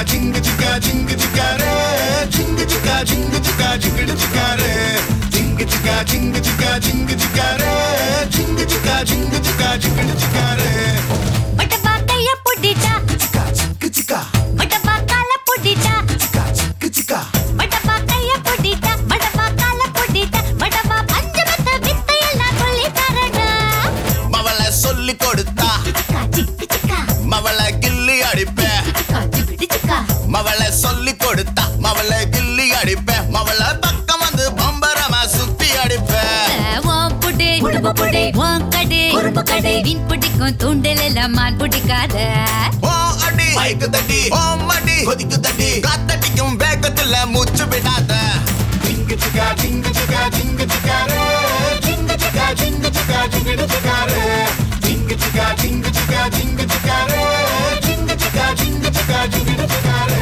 சிங்கு சிக்கா சிங்கு சிக்காரே சிங்கு சிக்கா சிங்கு சிக்கா சிங்கிடு சிக்காரே சிங்கு சிக்கா சிங்கு சிக்கா சிங்கு சிக்காரே சிங்கு சிக்கா சிங்கு சிக்கா சிங்கிடு சிக்காரே வட்டப்பா கைய புடிட்டா சிக்கா சிங்கு சிக்கா வட்டப்பா கால புடிட்டா சிக்கா சிங்கு சிக்கா வட்டப்பா கைய புடிட்டா வட்டப்பா கால புடிட்டா வட்டப்பா பஞ்சமத்த வித்தை எல்லாம் சொல்லி தரடா மவள சொல்லி கொடுத்தா சிக்கா சிக்கு சிக்கா மவள கில்லி அடிப்பேன் சிக்கா சிக்கு சிக்கா மவள சொல்லி கொடுத்தா மவள கில்லி அடிப்பேன் மவள பக்கம் வந்து பம்பரமா சுத்தி அடிப்பேன் உன் புடி உடுப்பு புடி உன் கடை உறுப்பு கடை மீன் பிடிக்கும் தூண்டில் எல்லாம் மான் பிடிக்காத ஓ அடி மைக்கு தட்டி ஓ மடி கொதிக்கு தட்டி காத்தடிக்கும் வேகத்துல மூச்சு விடாத சிங்கு சிக்கா சிங்கு சிக்கா சிங்கு சிக்காரே சிங்கு சிக்கா சிங்கு சிக்கா சிங்கிடு சிக்காரே சிங்கு சிக்கா சிங்கு சிக்கா சிங்கு சிக்காரே சிங்கு சிக்கா சிங்கு சிக்கா சிங்கிடு சிக்காரே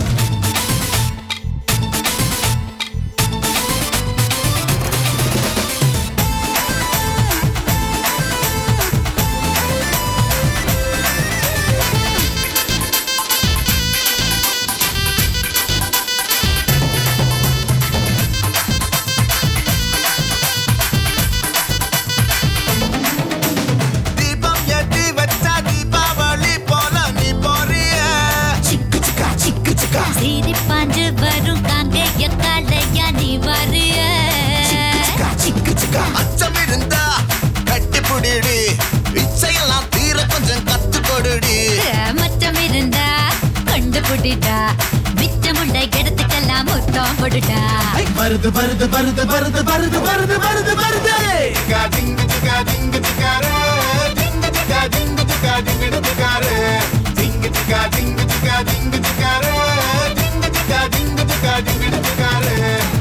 தீபம் ஏத்தி வச்சா தீபாவளி போல நீ போறிய சிக்கு சிக்கா சிக்கு சிக்கா சீறி பாஞ்சு வரும் காங்கே எக்காலையா நீ வரிய சிக்கா சிக்கு சிக்கா அச்சம் இருந்தா கட்டி புடிடி இச்சையெல்லாம் தீர கொஞ்சம் கத்து கொடுடி மச்சம் இருந்தா கண்டு புடிடா மிச்சமுண்ட இடத்துக்கெல்லாம் மொத்தம் போடுடா வருது வருது வருது வருது வருது வருது வருது வருது சிக்கா சிங்கு சிக்கா சிங்கு சிக்காரே சிங்கு சிக்கா சிங்கு சிக்கா சிங்கிடு சிக்காரே சிங்கு சிக்கா சிங்கு சிக்கா சிங்கு சிக்காரே சிங்கு சிக்கா சிங்கு சிக்கா சிங்கிடு சிக்காரே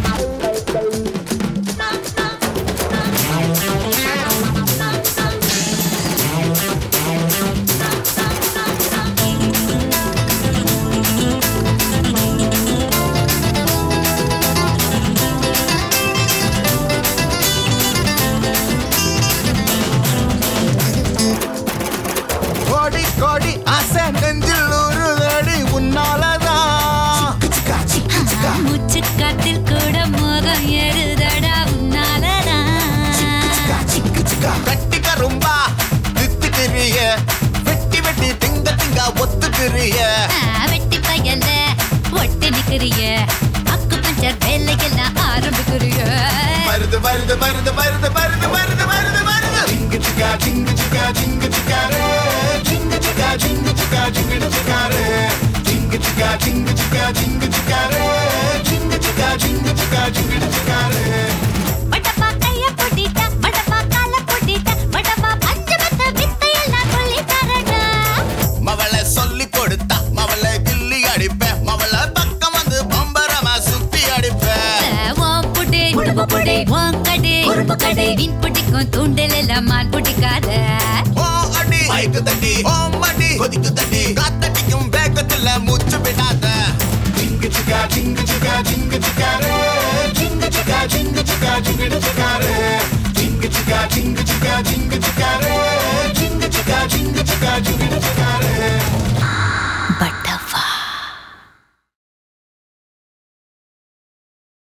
கோடி கோடி ஆசை நெஞ்சில் நூறு வேடி உன்னாலதான் சிக்கா சிக்கு சிக்கா மூச்சு காத்தில் கூட மோகம் ஏறுதடா உன்னாலதான் சிக்கா சிக்கு சிக்கா கட்டி கரும்பா தித்துக்கிறிய வெட்டி வெட்டி திங்க திங்க ஒத்துக்கிறிய ஆ, வெட்டி பயல ஒட்டு நிக்கிறிய அக்கு பஞ்சர் வேலையெல்லாம் ஆரம்பிக்கிறிய வருது வருது வருது வருது வருது வருது வருது வருது சிங்கு சிக்கா சிங்கு சிக்கா சிங்கு சிக்காரே சிங்கு சிக்கா சிங்கு சிக்கா சிங்கிடு சிக்காரே சிங்கு சிக்கா சிங்கு சிக்கா சிங்கு சிக்காரே சிங்கு சிக்கா சிங்கு சிக்கா சிங்கிடு சிக்காரே வடப்பா கைய புடிட்டா வடப்பா கால புடிட்டா வடப்பா பஞ்சமத்த வித்தை எல்லாம் சொல்லி தரடா மவள சொல்லி கொடுத்தா மவள கில்லி அடிப்பேன் மவள பக்கம் வந்து பம்பரமா சுத்தி அடிப்பேன் உன் புடி உடுப்பு புடி உன் கடை உறுப்பு கடை மீன் பிடிக்கும் தூண்டில் எல்லாம் மான் பிடிக்காத ஓ அடி மைக்கு தட்டி ஓ மடி கொதிக்கு தட்டி காத்தடிக்கும் வேகத்துல மூச்சு விடாத சிங்கு சிக்கா சிங்கு சிக்கா சிங்கு சிக்காரே சிங்கு சிக்கா சிங்கு சிக்கா சிங்கிடு சிக்காரே சிங்கு சிக்கா சிங்கு சிக்கா சிங்கு சிக்காரே சிங்கு சிக்கா சிங்கு சிக்கா சிங்கிடு சிக்காரே